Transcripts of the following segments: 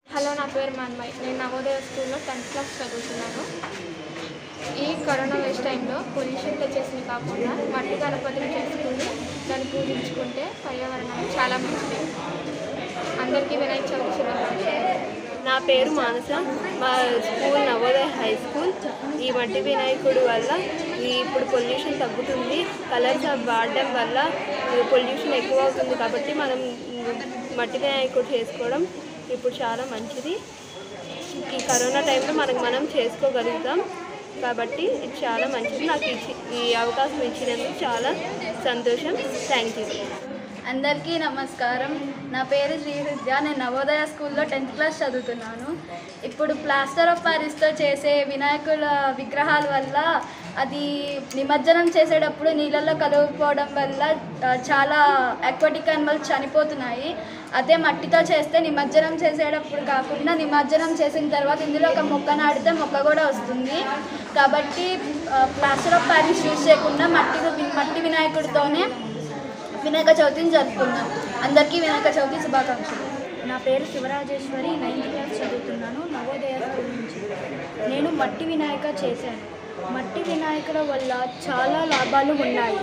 hello నా పేరు మన్మయ్ నేను నవోదయ స్కూల్లో టెన్త్ క్లాస్ చదువుతున్నాను ఈ కరోనా వేస్ట్ టైంలో పొల్యూషన్తో చేసింది కాకుండా మట్టి గణపతిని చేసుకుని దాన్ని పూజించుకుంటే పర్యావరణం చాలా మంచిది అందరికీ వినాయక చవితి శుభాకాంక్షలు నా పేరు మానస మా స్కూల్ నవోదయ హై స్కూల్ ఈ మట్టి వినాయకుడు వల్ల ఈ ఇప్పుడు పొల్యూషన్ తగ్గుతుంది కలర్స్ వాడడం వల్ల పొల్యూషన్ ఎక్కువ అవుతుంది కాబట్టి మనం మట్టి వినాయకుడు చేసుకోవడం ఇప్పుడు చాలా మంచిది ఈ కరోనా టైంలో మనకు మనం చేసుకోగలుగుతాం కాబట్టి ఇది చాలా మంచిది నాకు ఇచ్చి ఈ అవకాశం ఇచ్చినందుకు చాలా సంతోషం థ్యాంక్ యూ అందరికీ నమస్కారం నా పేరు శ్రీహృద్య నేను నవోదయ స్కూల్లో టెన్త్ క్లాస్ చదువుతున్నాను ఇప్పుడు ప్లాస్టర్ ఆఫ్ ప్యారిస్తో చేసే వినాయకుల విగ్రహాల వల్ల అది నిమజ్జనం చేసేటప్పుడు నీళ్ళల్లో కలుపుకోవడం వల్ల ఆ, చాలా అక్వాటిక్ అనిమల్స్ చనిపోతున్నాయి అదే మట్టితో చేస్తే నిమజ్జనం చేసేటప్పుడు కాకుండా నిమజ్జనం చేసిన తర్వాత ఇందులో ఒక మొక్క నాటితే మొక్క కూడా వస్తుంది కాబట్టి ఆ, ప్లాస్టర్ ఆఫ్ ప్యారిస్ యూజ్ చేయకుండా మట్టి మట్టి వినాయకుడితోనే వినాయక చవితిని జరుపుకున్నాం అందరికీ వినాయక చవితి శుభాకాంక్షలు నా పేరు శివరాజేశ్వరి నైన్త్ క్లాస్ చదువుతున్నాను నవోదయ స్కూల్ నుంచి నేను మట్టి వినాయక చేశాను మట్టి వినాయకుల వల్ల చాలా లాభాలు ఉన్నాయి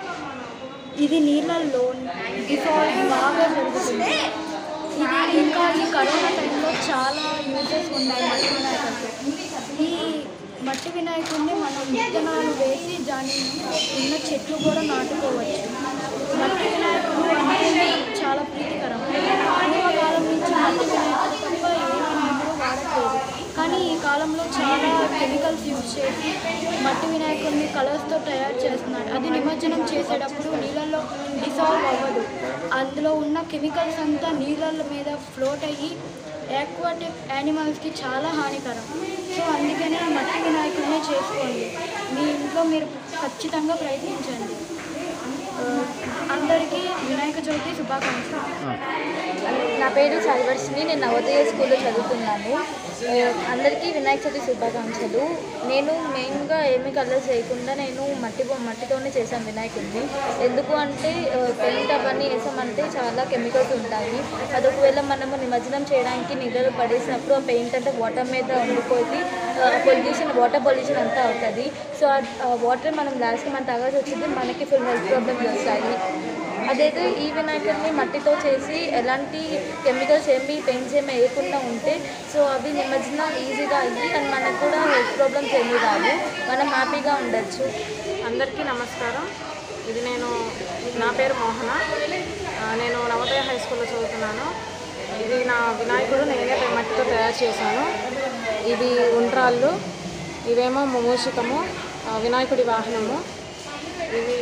ఇది నీళ్ళల్లో డిసాల్వ్ బాగా జరుగుతుంది ఇది ఇంకా ఈ కరోనా టైంలో చాలా యూజెస్ ఉన్నాయి మట్టి వినాయకులతో ఈ మట్టి వినాయకుడిని మనం విత్తనాలు వేసి దాని ఉన్న చెట్లు కూడా నాటుకోవచ్చు మట్టి వినాయకుడు అంటే చాలా ప్రీతికరం పూర్వకాలం నుంచి మట్టి వినాయకుడు తప్ప ఏమీ మందులు వాడట్లేదు కానీ ఈ కాలంలో చాలా కెమికల్స్ యూజ్ చేసి మట్టి వినాయకుడిని కలర్స్తో తయారు చేస్తున్నారు అది నిమజ్జనం చేసేటప్పుడు నీళ్ళల్లో డిసాల్వ్ అవ్వదు అందులో ఉన్న కెమికల్స్ అంతా నీళ్ళ మీద ఫ్లోట్ అయ్యి యాక్వాటిక్ యానిమల్స్కి చాలా హానికరం సో అందుకనే మట్టి వినాయకుడినే చేసుకోండి మీ ఇంట్లో మీరు ఖచ్చితంగా ప్రయత్నించండి ఆ, అందరికీ వినాయక చవితి శుభాకాంక్షలు నా పేరు సాయివర్షిని నేను నవోదయ స్కూల్లో చదువుతున్నాను ఆ, అందరికీ వినాయక చవితి శుభాకాంక్షలు నేను మెయిన్గా ఏమి కలర్స్ చేయకుండా నేను మట్టి బొమ్మ మట్టితోనే చేశాను వినాయకుడిని ఎందుకు అంటే పెయింట్ అవన్నీ వేసామంటే చాలా కెమికల్స్ ఉంటాయి అది ఒకవేళ మనము నిమజ్జనం చేయడానికి నీళ్ళలో పడేసినప్పుడు ఆ పెయింట్ అంటే వాటర్ మీద ఉండిపోయి పొల్యూషన్ వాటర్ పొల్యూషన్ అంతా అవుతుంది సో ఆ వాటర్ మనం లాస్ట్కి మనం తాగాల్సి వచ్చింది మనకి ఫుల్ హెల్త్ ప్రాబ్లమ్స్ వస్తాయి అదైతే ఈ వినాయకుడిని మట్టితో చేసి ఎలాంటి కెమికల్స్ ఏమి పెయింట్స్ ఏమి వేయకుండా ఉంటే సో అవి నిమజ్జనం ఈజీగా అయ్యి అండ్ మనకు కూడా హెల్త్ ప్రాబ్లమ్స్ ఏమీ రావు మనం హ్యాపీగా ఉండొచ్చు అందరికీ నమస్కారం ఇది నేను నా పేరు మోహన ఆ, నేను నవోదయ హై స్కూల్లో చదువుతున్నాను ఇది నా వినాయకుడు నేనే మట్టితో తయారు చేశాను ఇది ఉండ్రాళ్ళు ఇవేమో మూషికము ఆ, వినాయకుడి వాహనము ఇవి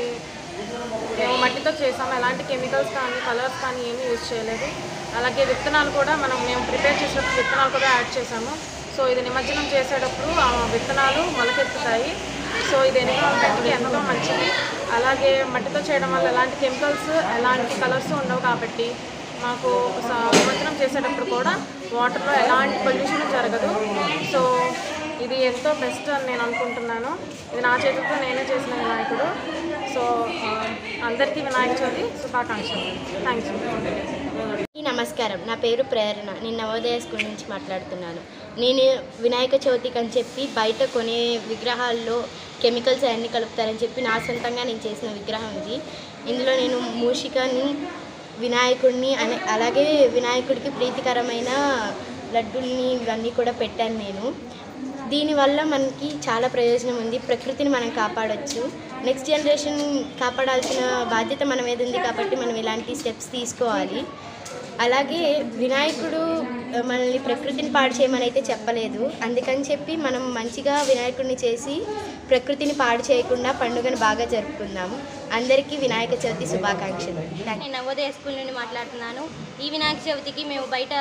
మేము మట్టితో చేసాము ఎలాంటి కెమికల్స్ కానీ కలర్స్ కానీ ఏమీ యూజ్ చేయలేదు అలాగే విత్తనాలు కూడా మనం మేము ప్రిపేర్ చేసేటప్పుడు విత్తనాలు కూడా యాడ్ చేసాము సో ఇది నిమజ్జనం చేసేటప్పుడు ఆ విత్తనాలు మొలకెత్తుతాయి సో ఇది ఎన్విరాన్మెంట్కి ఎంతో మంచిది అలాగే మట్టితో చేయడం వల్ల ఎలాంటి కెమికల్స్ ఎలాంటి కలర్స్ ఉండవు కాబట్టి మాకు స- నిమజ్జనం చేసేటప్పుడు కూడా వాటర్లో ఎలాంటి పొల్యూషన్ జరగదు సో ఇది ఎంతో బెస్ట్ అని నేను అనుకుంటున్నాను ఇది నా చేతులతో నేనే చేసిన వినాయకుడు సో ఆ, అందరికీ వినాయక చవితి శుభాకాంక్షలు థ్యాంక్ యూ అందరికీ నమస్కారం నా పేరు ప్రేరణ నేను నవోదయ స్కూల్ నుంచి మాట్లాడుతున్నాను నేను వినాయక చవితికి అని చెప్పి బయట కొనే విగ్రహాల్లో కెమికల్స్ అన్నీ కలుపుతారని చెప్పి నా సొంతంగా నేను చేసిన విగ్రహం ఇది ఇందులో నేను మూషికని వినాయకుడిని అనే అలాగే వినాయకుడికి ప్రీతికరమైన లడ్డుల్ని ఇవన్నీ కూడా పెట్టాను నేను దీనివల్ల మనకి చాలా ప్రయోజనం ఉంది ప్రకృతిని మనం కాపాడొచ్చు నెక్స్ట్ జనరేషన్ కాపాడాల్సిన బాధ్యత మన మీద ఉంది కాబట్టి మనం ఇలాంటి స్టెప్స్ తీసుకోవాలి అలాగే వినాయకుడు ఆ, మనల్ని ప్రకృతిని పాడు చేయమని అయితే చెప్పలేదు అందుకని చెప్పి మనం మంచిగా వినాయకుడిని చేసి ప్రకృతిని పాడు చేయకుండా పండుగను బాగా జరుపుకుందాము అందరికీ వినాయక చవితి శుభాకాంక్షలు థ్యాంక్ నేను నవోదయ స్కూల్ నుండి మాట్లాడుతున్నాను ఈ వినాయక చవితికి మేము బయట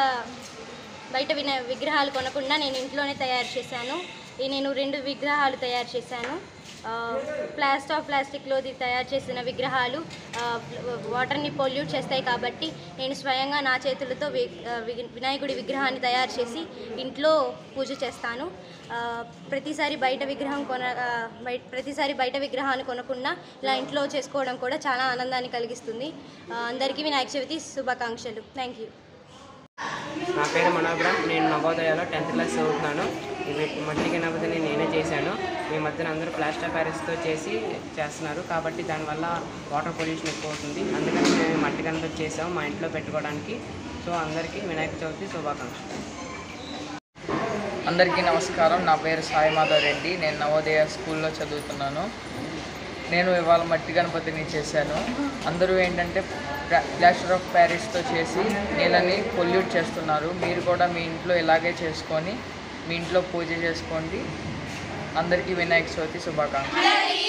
బయట విన విగ్రహాలు కొనకుండా నేను ఇంట్లోనే తయారు చేశాను ఈ నేను రెండు విగ్రహాలు తయారు చేశాను ఆ, ప్లాస్టర్ ఆఫ్ ప్లాస్టిక్లోది తయారు చేసిన విగ్రహాలు ఆ, వాటర్ని పొల్యూట్ చేస్తాయి కాబట్టి నేను స్వయంగా నా చేతులతో వి ఆ, వి- వినాయకుడి విగ్రహాన్ని తయారు చేసి ఇంట్లో పూజ చేస్తాను ఆ, ప్రతిసారి బయట విగ్రహం కొన ఆ, బయట ప్రతిసారి బయట విగ్రహాన్ని కొనకుండా ఇలా ఇంట్లో చేసుకోవడం కూడా చాలా ఆనందాన్ని కలిగిస్తుంది ఆ, అందరికీ వినాయక చవితి శుభాకాంక్షలు థ్యాంక్ యూ నా పేరు మనోహరం నేను నవోదయలో టెన్త్ క్లాస్ చదువుతున్నాను ఇవి మట్టి గణపతిని నేనే చేశాను ఈ మధ్యన అందరూ ప్లాస్టర్ ప్యారిస్తో చేసి చేస్తున్నారు కాబట్టి దానివల్ల వాటర్ పొల్యూషన్ ఎక్కువ అవుతుంది అందుకని మేము ఈ మట్టి గణపతి చేసాము మా ఇంట్లో పెట్టుకోవడానికి సో అందరికీ వినాయక చవితి శుభాకాంక్షలు అందరికీ నమస్కారం నా పేరు సాయి మాధవ్ రెడ్డి నేను నవోదయ స్కూల్లో చదువుతున్నాను నేను ఇవాళ మట్టి గణపతిని చేశాను అందరూ ఏంటంటే ప్లా- ప్లాస్టర్ ఆఫ్ ప్యారిస్తో చేసి నీళ్ళని పొల్యూట్ చేస్తున్నారు మీరు కూడా మీ ఇంట్లో ఇలాగే చేసుకొని మీ ఇంట్లో పూజ చేసుకోండి అందరికీ వినాయక చవితి శుభాకాంక్షలు